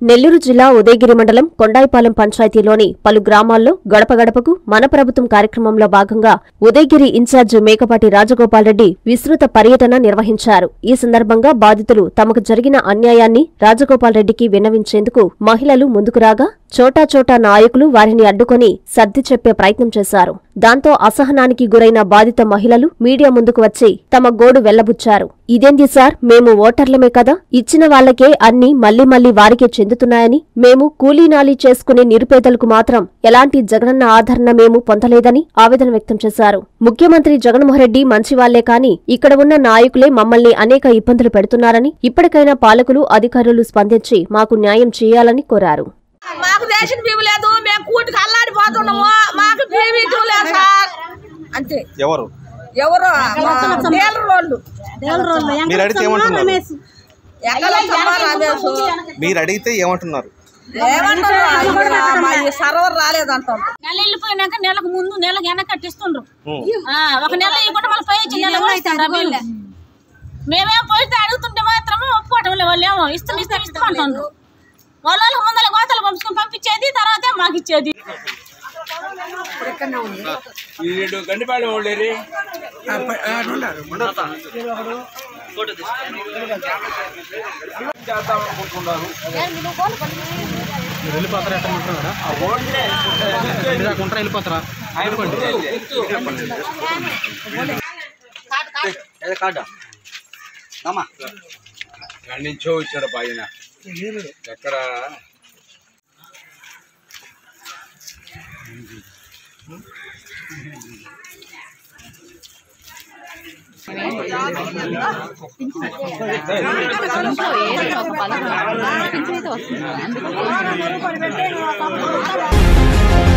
నెల్లూరు జిల్లా ఉదయగిరి మండలం కొండాయిపాలెం పంచాయతీలోని పలు గ్రామాల్లో గడప గడపకు మన ప్రభుత్వం కార్యక్రమంలో భాగంగా ఉదయగిరి ఇన్ఛార్జ్ మేకపాటి రాజగోపాల్ రెడ్డి విస్తృత పర్యటన నిర్వహించారు ఈ సందర్భంగా బాధితులు తమకు జరిగిన అన్యాయాన్ని రాజగోపాల్ రెడ్డికి విన్నవించేందుకు మహిళలు ముందుకు రాగా చోటా చోటా నాయకులు వారిని అడ్డుకొని సర్ది చెప్పే ప్రయత్నం చేశారు దాంతో అసహనానికి గురైన బాధిత మహిళలు మీడియా ముందుకు వచ్చి తమ గోడు వెళ్లబుచ్చారు ఇదేంది సార్ మేము ఓటర్లమే కదా ఇచ్చిన వాళ్లకే అన్ని మళ్లీ మళ్లీ వారికే చెందుతున్నాయని మేము కూలీనాలీ చేసుకునే నిరుపేదలకు మాత్రం ఎలాంటి జగనన్న ఆదరణ మేము పొందలేదని ఆవేదన వ్యక్తం చేశారు ముఖ్యమంత్రి జగన్మోహన్ రెడ్డి మంచివాళ్లే కాని ఇక్కడ ఉన్న నాయకులే మమ్మల్ని అనేక ఇబ్బందులు పెడుతున్నారని ఇప్పటికైనా పాలకులు అధికారులు స్పందించి మాకు న్యాయం చేయాలని కోరారు మాకు రేషన్ బియ్యం లేదు మేము కూటికి అల్లాడిపోతున్నాము మాకు బియ్యం ఇవ్వటం లేదు సార్ అంతే ఎవరు ఎవరు డీలర్ వాళ్ళు మీరు అడిగితే ఏమంటున్నారు ఎక్కడ రమేష్ మీరు అడిగితే ఏమంటున్నారు ఏమంటారు ఇక్కడ మా ఈ సర్వర్ రాలేదంటాం నెల వెళ్ళిపోయినాక నెలకు ముందు నెలకు వెనక కట్టిస్తుండ్రు ఆ, ఒక నెల ఇవ్వకుండా మళ్ళీ పై ఇచ్చి నెల కూడా ఇస్తారు బిల్లు మేమేం పోయితే అడుగుతుంటే మాత్రం ఒప్పుకోవటం లేదు వాళ్ళు ఏమో ఇస్తాం ఇస్తాం ఇస్తాం అంటుండ్రు వాళ్ళ వాళ్ళకి ముందర గోతలు పంపించుకొని పంపించేది తర్వాత మాకు ఇచ్చేది ఈ రెండు గండిపాడు వాళ్ళేరి చేద్దాం అనుకుంటున్నారు ఎక్కడి నుంచో వచ్చాడు పైన ఎక్కడ అందుకు